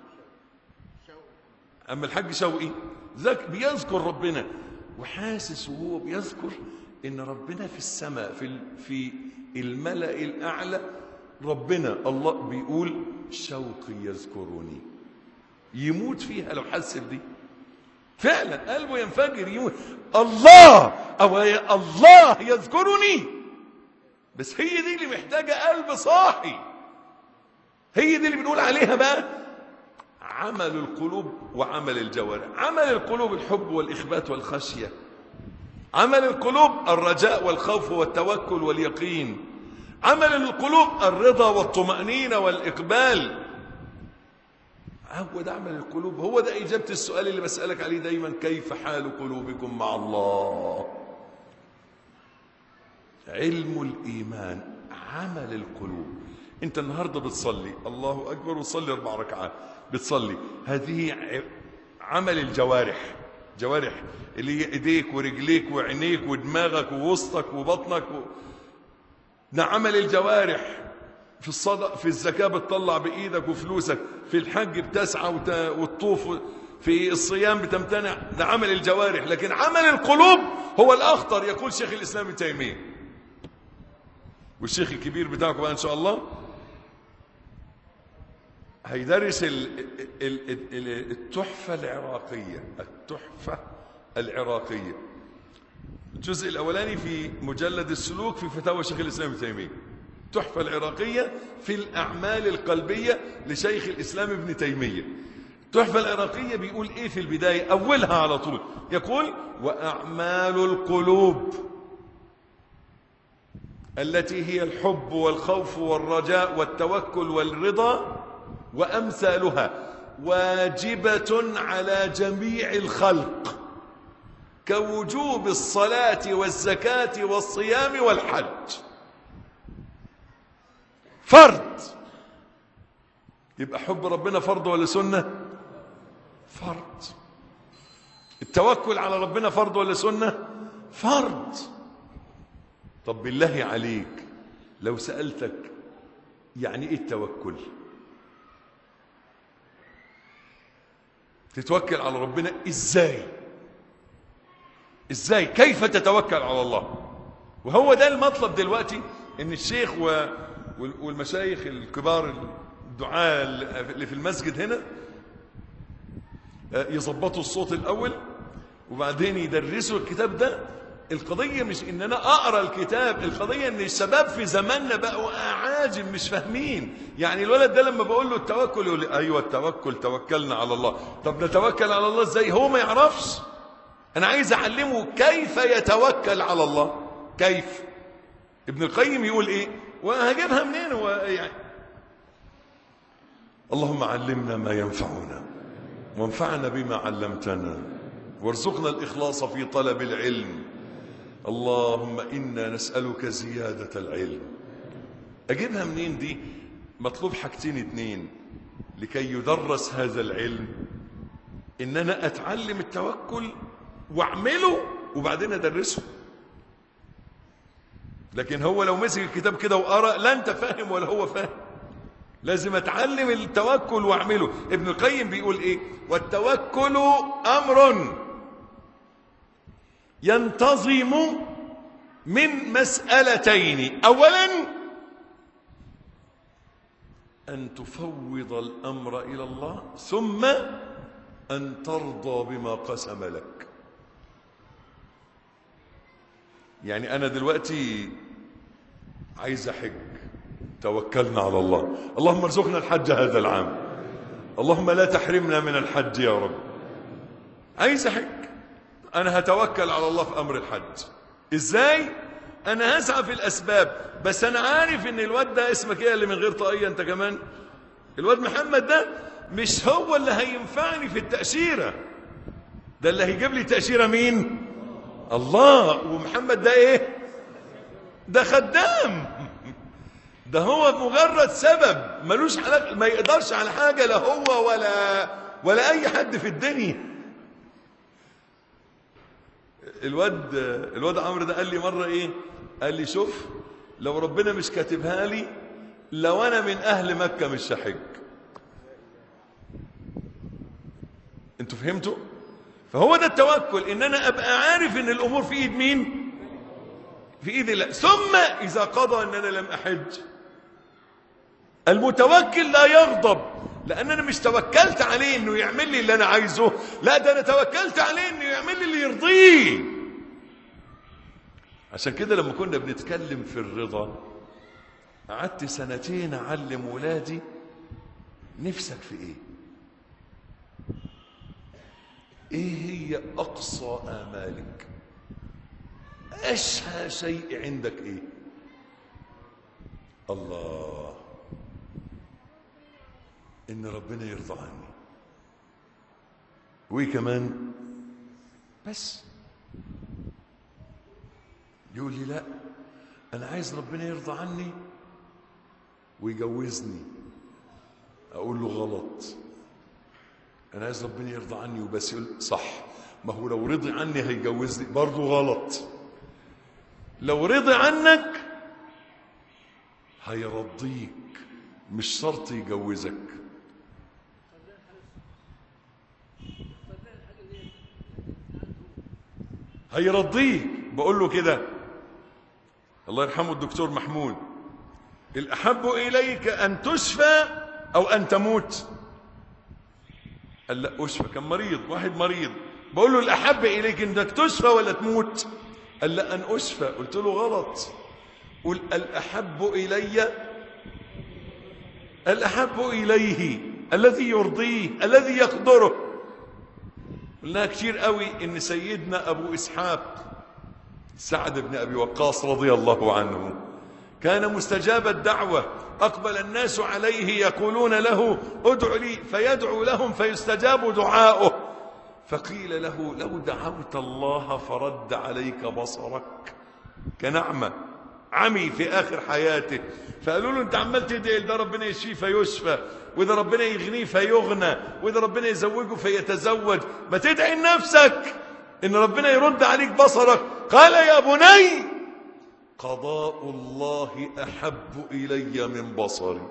أما الحاج شوقي ذك بيذكر ربنا وحاسس وهو بيذكر إن ربنا في السماء في في الملأ الأعلى ربنا الله بيقول شوقي يذكرني يموت فيها لو حس بدي فعلا قلبه ينفجر يموت الله او الله يذكرني بس هي دي اللي محتاجه قلب صاحي هي دي اللي بنقول عليها بقى عمل القلوب وعمل الجوارح عمل القلوب الحب والاخبات والخشيه عمل القلوب الرجاء والخوف والتوكل واليقين عمل القلوب الرضا والطمأنينة والإقبال هو ده عمل القلوب هو ده إجابة السؤال اللي بسألك عليه دايما كيف حال قلوبكم مع الله علم الإيمان عمل القلوب أنت النهاردة بتصلي الله أكبر وتصلي أربع ركعات بتصلي هذه عمل الجوارح جوارح اللي هي ايديك ورجليك وعينيك ودماغك ووسطك وبطنك و... ده عمل الجوارح في الصدق في الزكاة بتطلع بإيدك وفلوسك في الحج بتسعى وت... وتطوف في الصيام بتمتنع ده عمل الجوارح لكن عمل القلوب هو الأخطر يقول شيخ الإسلام ابن تيمية والشيخ الكبير بتاعكم بقى إن شاء الله هيدرس ال... ال... ال... التحفة العراقية التحفة العراقية الجزء الأولاني في مجلد السلوك في فتاوى شيخ الإسلام ابن تيمية التحفة العراقية في الأعمال القلبية لشيخ الإسلام ابن تيمية التحفة العراقية بيقول إيه في البداية أولها على طول يقول وأعمال القلوب التي هي الحب والخوف والرجاء والتوكل والرضا وأمثالها واجبة على جميع الخلق كوجوب الصلاة والزكاة والصيام والحج فرض يبقى حب ربنا فرض ولا سنة فرض التوكل على ربنا فرض ولا سنة فرض طب بالله عليك لو سألتك يعني ايه التوكل تتوكل على ربنا ازاي ازاي كيف تتوكل على الله وهو ده المطلب دلوقتي ان الشيخ و... والمشايخ الكبار الدعاة اللي في المسجد هنا يظبطوا الصوت الاول وبعدين يدرسوا الكتاب ده القضية مش ان انا اقرا الكتاب القضية ان الشباب في زماننا بقوا اعاجم مش فاهمين يعني الولد ده لما بقول له التوكل يقول لي ايوه التوكل توكلنا على الله طب نتوكل على الله ازاي هو ما يعرفش انا عايز اعلمه كيف يتوكل على الله كيف ابن القيم يقول ايه وهجيبها منين هو يعني اللهم علمنا ما ينفعنا وانفعنا بما علمتنا وارزقنا الإخلاص في طلب العلم اللهم إنا نسألك زيادة العلم أجيبها منين دي مطلوب حاجتين اتنين لكي يدرس هذا العلم إن أنا أتعلم التوكل واعمله وبعدين أدرسه لكن هو لو مسك الكتاب كده وقرأ لا أنت فاهم ولا هو فاهم لازم اتعلم التوكل واعمله ابن القيم بيقول ايه والتوكل امر ينتظم من مسألتين اولا ان تفوض الامر الى الله ثم ان ترضى بما قسم لك يعني انا دلوقتي عايز احج توكلنا على الله اللهم ارزقنا الحج هذا العام اللهم لا تحرمنا من الحج يا رب عايز احج انا هتوكل على الله في امر الحج ازاي انا هسعى في الاسباب بس انا عارف ان الواد ده اسمك ايه اللي من غير طاقيه انت كمان الواد محمد ده مش هو اللي هينفعني في التاشيره ده اللي هيجيب لي تاشيره مين الله ومحمد ده ايه ده خدام ده هو مجرد سبب ملوش علاقه ما يقدرش على حاجه لا هو ولا ولا اي حد في الدنيا الواد الواد عمرو ده قال لي مره ايه قال لي شوف لو ربنا مش كاتبها لي لو انا من اهل مكه مش هحج انتوا فهمتوا فهو ده التوكل ان انا ابقى عارف ان الامور في ايد مين في ايد الله ثم اذا قضى ان انا لم احج المتوكل لا يغضب لان انا مش توكلت عليه انه يعمل لي اللي انا عايزه لا ده انا توكلت عليه انه يعمل لي اللي يرضيه عشان كده لما كنا بنتكلم في الرضا قعدت سنتين اعلم ولادي نفسك في ايه ايه هي اقصى امالك اشهى شيء عندك ايه الله ان ربنا يرضى عني وايه كمان بس يقول لي لا انا عايز ربنا يرضى عني ويجوزني اقول له غلط انا عايز ربنا يرضى عني وبس يقول صح ما هو لو رضي عني هيجوزني برضه غلط لو رضي عنك هيرضيك مش شرط يجوزك هيرضيك بقول له كده الله يرحمه الدكتور محمود الأحب إليك أن تشفى أو أن تموت قال لا أشفى كان مريض واحد مريض بقول له الأحب إليك أنك تشفى ولا تموت قال لا أن أشفى قلت له غلط قل الأحب إلي الأحب إليه الذي يرضيه الذي يقدره قلناها كتير قوي إن سيدنا أبو إسحاق سعد بن أبي وقاص رضي الله عنه كان مستجاب الدعوة أقبل الناس عليه يقولون له ادع لي فيدعو لهم فيستجاب دعاؤه فقيل له لو دعوت الله فرد عليك بصرك كنعمة عمي في آخر حياته فقالوا له انت عمال تدعي ده ربنا يشفيه فيشفى وإذا ربنا يغنيه فيغنى وإذا ربنا يزوجه فيتزوج ما تدعي لنفسك إن ربنا يرد عليك بصرك قال يا بني قضاء الله أحب إلي من بصري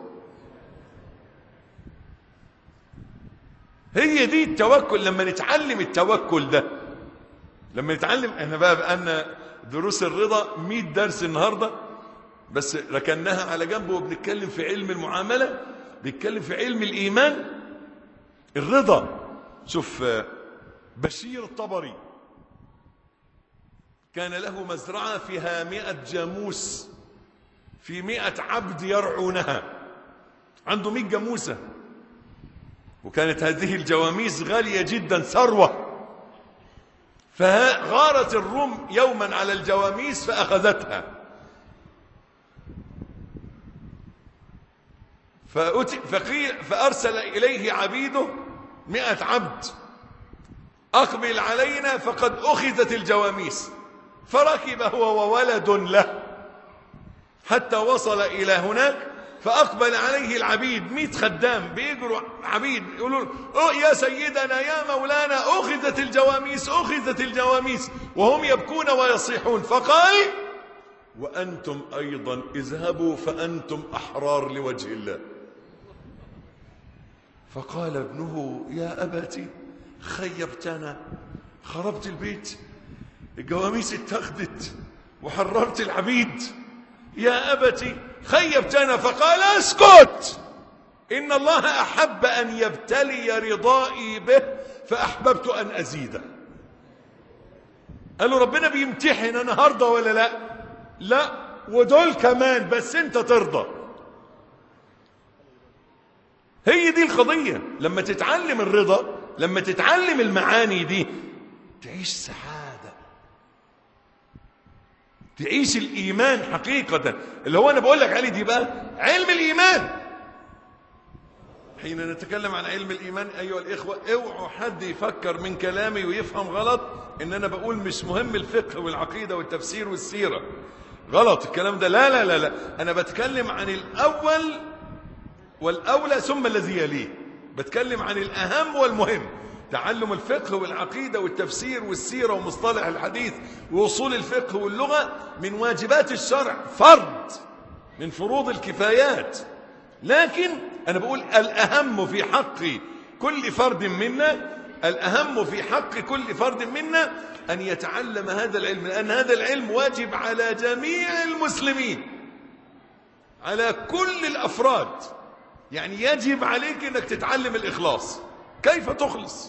هي دي التوكل لما نتعلم التوكل ده لما نتعلم احنا بقى بقالنا دروس الرضا 100 درس النهارده بس ركناها على جنب وبنتكلم في علم المعامله بنتكلم في علم الايمان الرضا شوف بشير الطبري كان له مزرعة فيها مئة جاموس في مئة عبد يرعونها عنده مئة جاموسة وكانت هذه الجواميس غالية جدا ثروة فغارت الروم يوما على الجواميس فأخذتها فقيل فأرسل إليه عبيده مئة عبد أقبل علينا فقد أخذت الجواميس فركب هو وولد له حتى وصل إلى هناك فأقبل عليه العبيد مئة خدام بيجروا عبيد يقولون يا سيدنا يا مولانا أخذت الجواميس أخذت الجواميس وهم يبكون ويصيحون فقال وأنتم أيضا اذهبوا فأنتم أحرار لوجه الله فقال ابنه يا أبتي خيبتنا خربت البيت الجواميس اتخذت وحررت العبيد يا أبتي خيبتنا فقال اسكت إن الله أحب أن يبتلي رضائي به فأحببت أن أزيده قالوا ربنا بيمتحن أنا هرضى ولا لا لا ودول كمان بس انت ترضى هي دي القضية لما تتعلم الرضا لما تتعلم المعاني دي تعيش سعادة تعيش الإيمان حقيقة اللي هو أنا بقول لك عليه دي بقى علم الإيمان حين نتكلم عن علم الإيمان أيها الإخوة اوعوا حد يفكر من كلامي ويفهم غلط إن أنا بقول مش مهم الفقه والعقيدة والتفسير والسيرة غلط الكلام ده لا لا لا لا أنا بتكلم عن الأول والأولى ثم الذي يليه بتكلم عن الأهم والمهم تعلم الفقه والعقيدة والتفسير والسيرة ومصطلح الحديث ووصول الفقه واللغة من واجبات الشرع فرض من فروض الكفايات لكن أنا بقول الأهم في حق كل فرد منا الأهم في حق كل فرد منا أن يتعلم هذا العلم لأن هذا العلم واجب على جميع المسلمين على كل الأفراد يعني يجب عليك أنك تتعلم الإخلاص كيف تخلص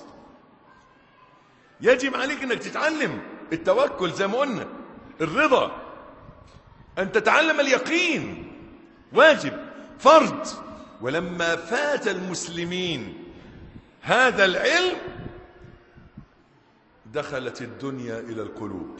يجب عليك أنك تتعلم التوكل زي ما قلنا الرضا أن تتعلم اليقين واجب فرض ولما فات المسلمين هذا العلم دخلت الدنيا إلى القلوب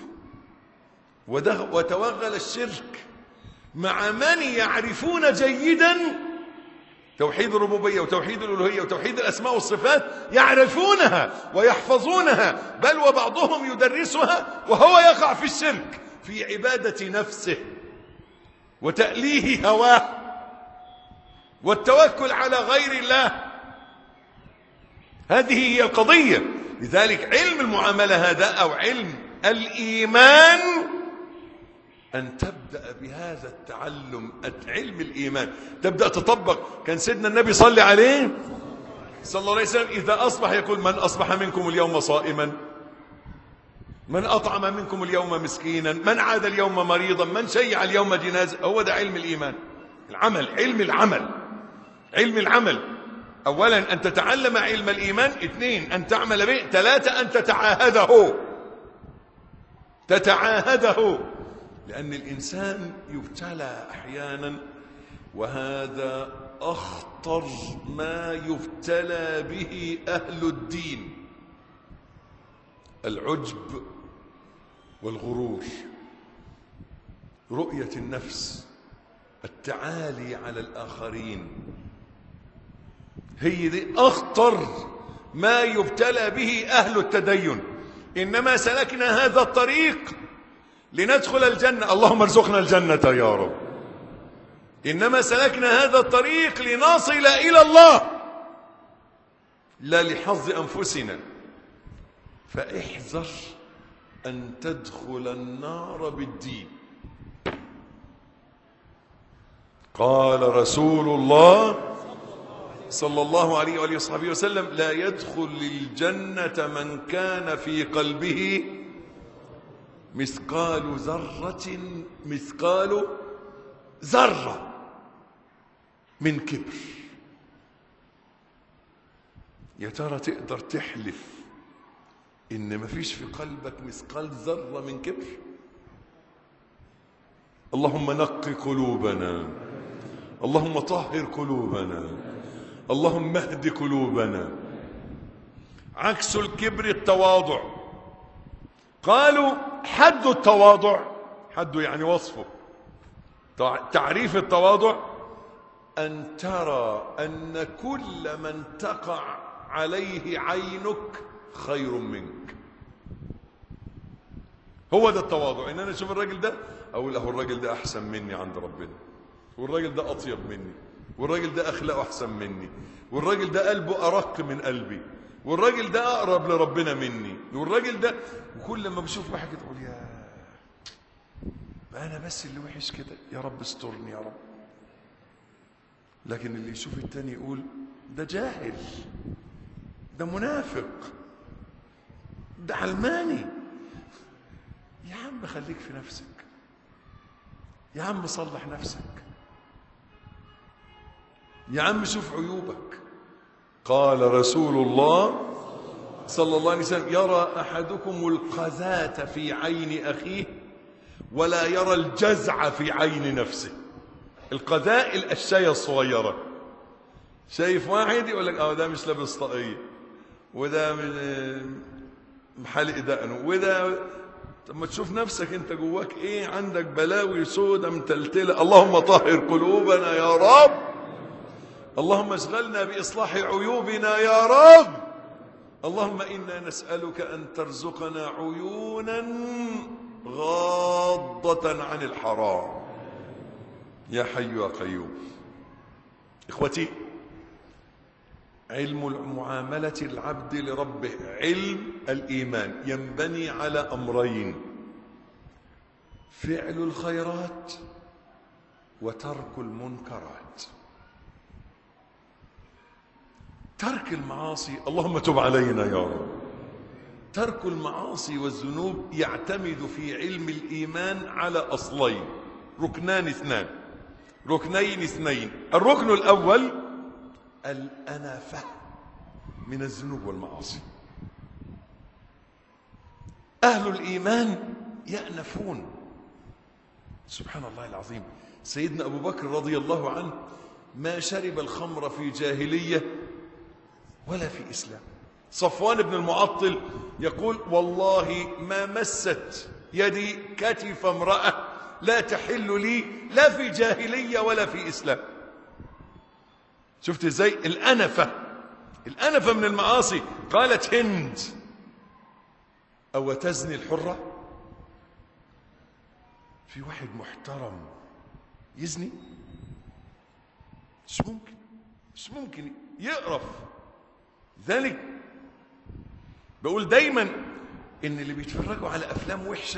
وتوغل الشرك مع من يعرفون جيدا توحيد الربوبية وتوحيد الألوهية وتوحيد الأسماء والصفات يعرفونها ويحفظونها بل وبعضهم يدرسها وهو يقع في الشرك في عبادة نفسه وتأليه هواه والتوكل على غير الله هذه هي القضية لذلك علم المعاملة هذا أو علم الإيمان أن تبدأ بهذا التعلم علم الإيمان تبدأ تطبق كان سيدنا النبي صلى عليه صلى الله عليه وسلم إذا أصبح يقول من أصبح منكم اليوم صائما من أطعم منكم اليوم مسكينا من عاد اليوم مريضا من شيع اليوم جنازة هو ده علم الإيمان العمل علم العمل علم العمل أولا أن تتعلم علم الإيمان اثنين أن تعمل به ثلاثة أن تتعاهده تتعاهده لأن الإنسان يبتلى أحيانا وهذا أخطر ما يبتلى به أهل الدين العجب والغرور رؤية النفس التعالي على الآخرين هي دي أخطر ما يبتلى به أهل التدين إنما سلكنا هذا الطريق لندخل الجنة اللهم ارزقنا الجنة يا رب إنما سلكنا هذا الطريق لنصل إلى الله لا لحظ أنفسنا فاحذر أن تدخل النار بالدين قال رسول الله صلى الله عليه وآله وصحبه وسلم لا يدخل الجنة من كان في قلبه مثقال ذرة مثقال ذرة من كبر يا ترى تقدر تحلف إن مفيش في قلبك مثقال ذرة من كبر اللهم نق قلوبنا اللهم طهر قلوبنا اللهم اهد قلوبنا عكس الكبر التواضع قالوا حد التواضع حد يعني وصفه تعريف التواضع أن ترى أن كل من تقع عليه عينك خير منك هو ده التواضع ان انا اشوف الراجل ده اقول اهو الراجل ده احسن مني عند ربنا والراجل ده اطيب مني والراجل ده اخلاقه احسن مني والراجل ده قلبه ارق من قلبي والراجل ده اقرب لربنا مني والراجل ده وكل ما بشوف واحد كده اقول يا انا بس اللي وحش كده يا رب استرني يا رب لكن اللي يشوف التاني يقول ده جاهل ده منافق ده علماني يا عم خليك في نفسك يا عم صلح نفسك يا عم شوف عيوبك قال رسول الله صلى الله عليه وسلم يرى احدكم القذاة في عين اخيه ولا يرى الجزع في عين نفسه القذاء الاشياء الصغيره شايف واحد يقول لك اه ده مش لابس طاقيه وده من محلق دقنه وده طب ما تشوف نفسك انت جواك ايه عندك بلاوي سودة متلتلة اللهم طهر قلوبنا يا رب اللهم اشغلنا بإصلاح عيوبنا يا رب اللهم إنا نسألك أن ترزقنا عيونا غاضة عن الحرام يا حي يا قيوم إخوتي علم معاملة العبد لربه علم الإيمان ينبني على أمرين فعل الخيرات وترك المنكرات ترك المعاصي اللهم تب علينا يا رب ترك المعاصي والذنوب يعتمد في علم الإيمان على أصلين ركنان اثنان ركنين اثنين الركن الأول الأنفة من الذنوب والمعاصي أهل الإيمان يأنفون سبحان الله العظيم سيدنا أبو بكر رضي الله عنه ما شرب الخمر في جاهلية ولا في إسلام صفوان بن المعطل يقول والله ما مست يدي كتف امرأة لا تحل لي لا في جاهلية ولا في إسلام شفت ازاي الأنفة الأنفة من المعاصي قالت هند أو تزني الحرة في واحد محترم يزني مش ممكن مش ممكن يقرف ذلك بقول دايما ان اللي بيتفرجوا على افلام وحشه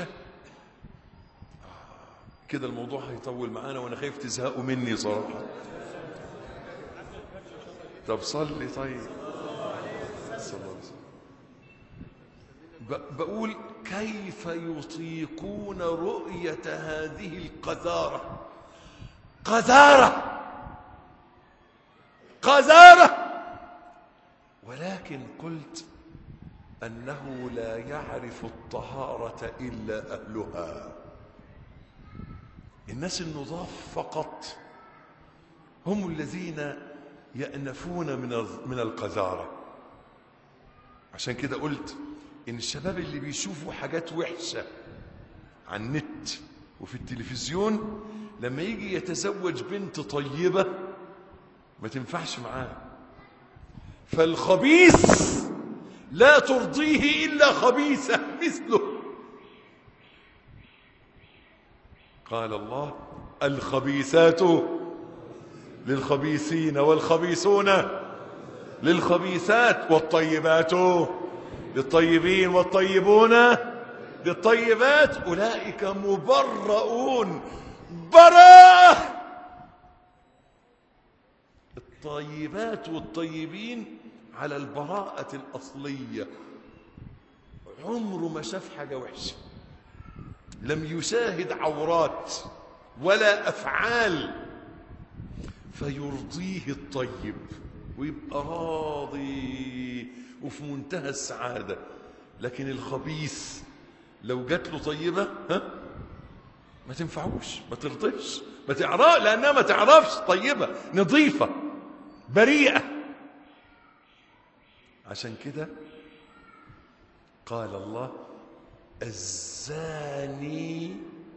كده الموضوع هيطول معانا وانا خايف تزهقوا مني صراحه طب صلي طيب صلى الله عليه وسلم ب- بقول كيف يطيقون رؤية هذه القذارة قذارة قذارة ولكن قلت أنه لا يعرف الطهارة إلا أهلها الناس النضاف فقط هم الذين يأنفون من من القذارة عشان كده قلت إن الشباب اللي بيشوفوا حاجات وحشة على النت وفي التلفزيون لما يجي يتزوج بنت طيبة ما تنفعش معاه فالخبيث لا ترضيه إلا خبيثة مثله قال الله الخبيثات للخبيثين والخبيثون للخبيثات والطيبات للطيبين والطيبون للطيبات أولئك مبرؤون براءة الطيبات والطيبين على البراءة الأصلية عمره ما شاف حاجة وحشة لم يشاهد عورات ولا أفعال فيرضيه الطيب ويبقى راضي وفي منتهى السعادة لكن الخبيث لو جات له طيبة ها ما تنفعوش ما ترضيش ما تعرف لأنها ما تعرفش طيبة نظيفة بريئة عشان كده قال الله الزاني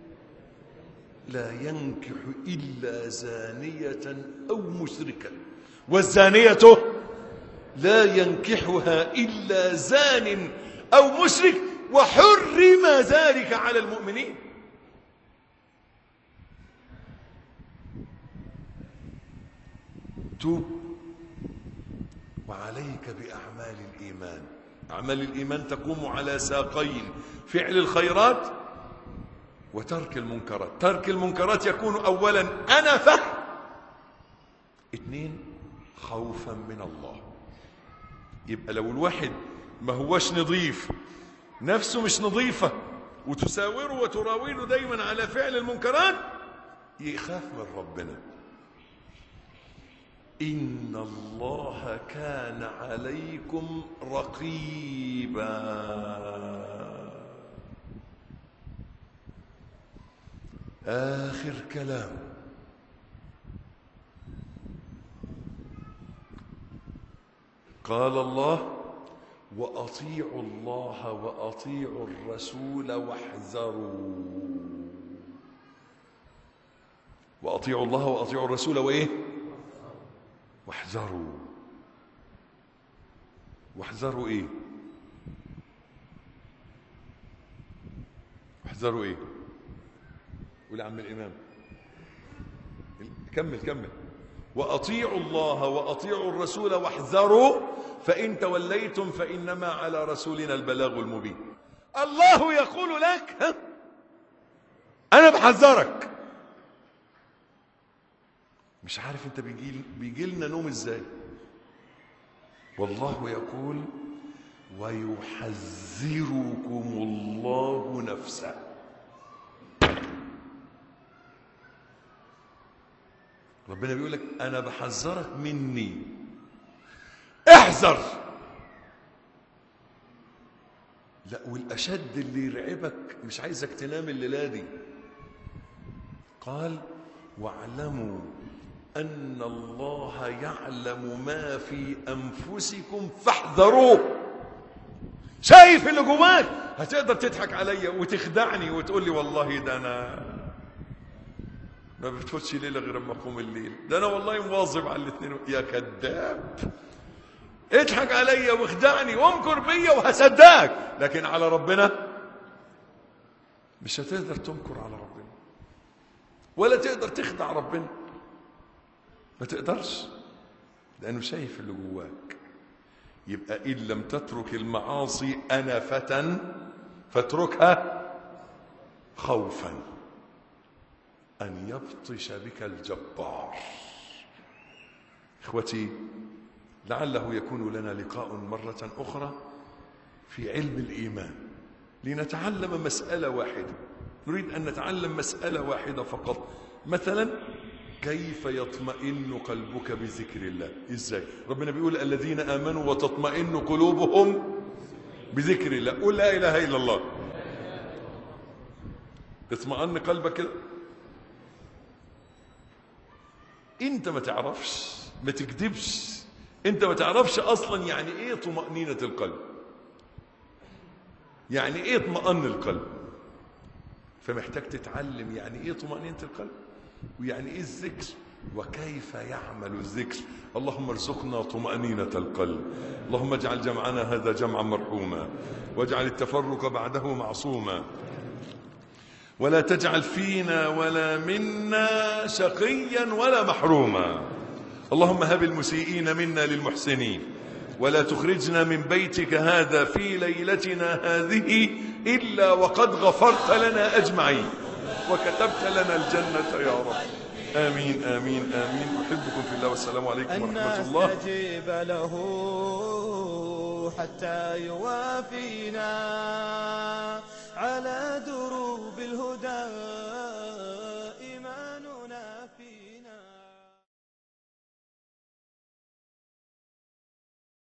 لا ينكح إلا زانية أو مشركة والزانية لا ينكحها إلا زان أو مشرك وحرم ذلك على المؤمنين توب وعليك بأعمال الإيمان أعمال الإيمان تقوم على ساقين فعل الخيرات وترك المنكرات ترك المنكرات يكون أولا أنفة اثنين خوفا من الله يبقى لو الواحد ما هوش نظيف نفسه مش نظيفة وتساوره وتراوده دايما على فعل المنكرات يخاف من ربنا إن الله كان عليكم رقيبا آخر كلام قال الله وأطيعوا الله وأطيعوا الرسول واحذروا وأطيعوا الله وأطيعوا الرسول وإيه واحذروا واحذروا إيه واحذروا إيه قول يا عم الإمام كمل كمل وأطيعوا الله وأطيعوا الرسول واحذروا فإن توليتم فإنما على رسولنا البلاغ المبين الله يقول لك ها أنا بحذرك مش عارف انت بيجي بيجي لنا نوم ازاي والله يقول ويحذركم الله نفسه ربنا بيقول لك انا بحذرك مني احذر لا والاشد اللي يرعبك مش عايزك تنام الليله دي قال واعلموا ان الله يعلم ما في انفسكم فاحذروه شايف اللي جواك هتقدر تضحك عليا وتخدعني وتقول لي والله ده انا ما بتفوتش ليله غير اما اقوم الليل ده انا والله مواظب على الاثنين يا كذاب اضحك عليا واخدعني وامكر بيا وهصدقك لكن على ربنا مش هتقدر تمكر على ربنا ولا تقدر تخدع ربنا ما تقدرش لانه شايف اللي جواك يبقى إن لم تترك المعاصي أنفة فاتركها خوفا أن يبطش بك الجبار إخوتي لعله يكون لنا لقاء مرة أخرى في علم الإيمان لنتعلم مسألة واحدة نريد أن نتعلم مسألة واحدة فقط مثلا كيف يطمئن قلبك بذكر الله إزاي ربنا بيقول الذين آمنوا وتطمئن قلوبهم بذكر الله قل لا إله إلا الله اطمئن قلبك كده انت ما تعرفش ما تكذبش انت ما تعرفش اصلا يعني ايه طمأنينة القلب يعني ايه اطمئن القلب فمحتاج تتعلم يعني ايه طمأنينة القلب ويعني ايه الذكر وكيف يعمل الذكر اللهم ارزقنا طمأنينة القلب اللهم اجعل جمعنا هذا جمعا مرحوما واجعل التفرق بعده معصوما ولا تجعل فينا ولا منا شقيا ولا محروما اللهم هب المسيئين منا للمحسنين ولا تخرجنا من بيتك هذا في ليلتنا هذه إلا وقد غفرت لنا أجمعين وكتبت لنا الجنة يا رب آمين آمين آمين أحبكم في الله والسلام عليكم ورحمة الله نستجيب له حتى يوافينا على دروب الهدى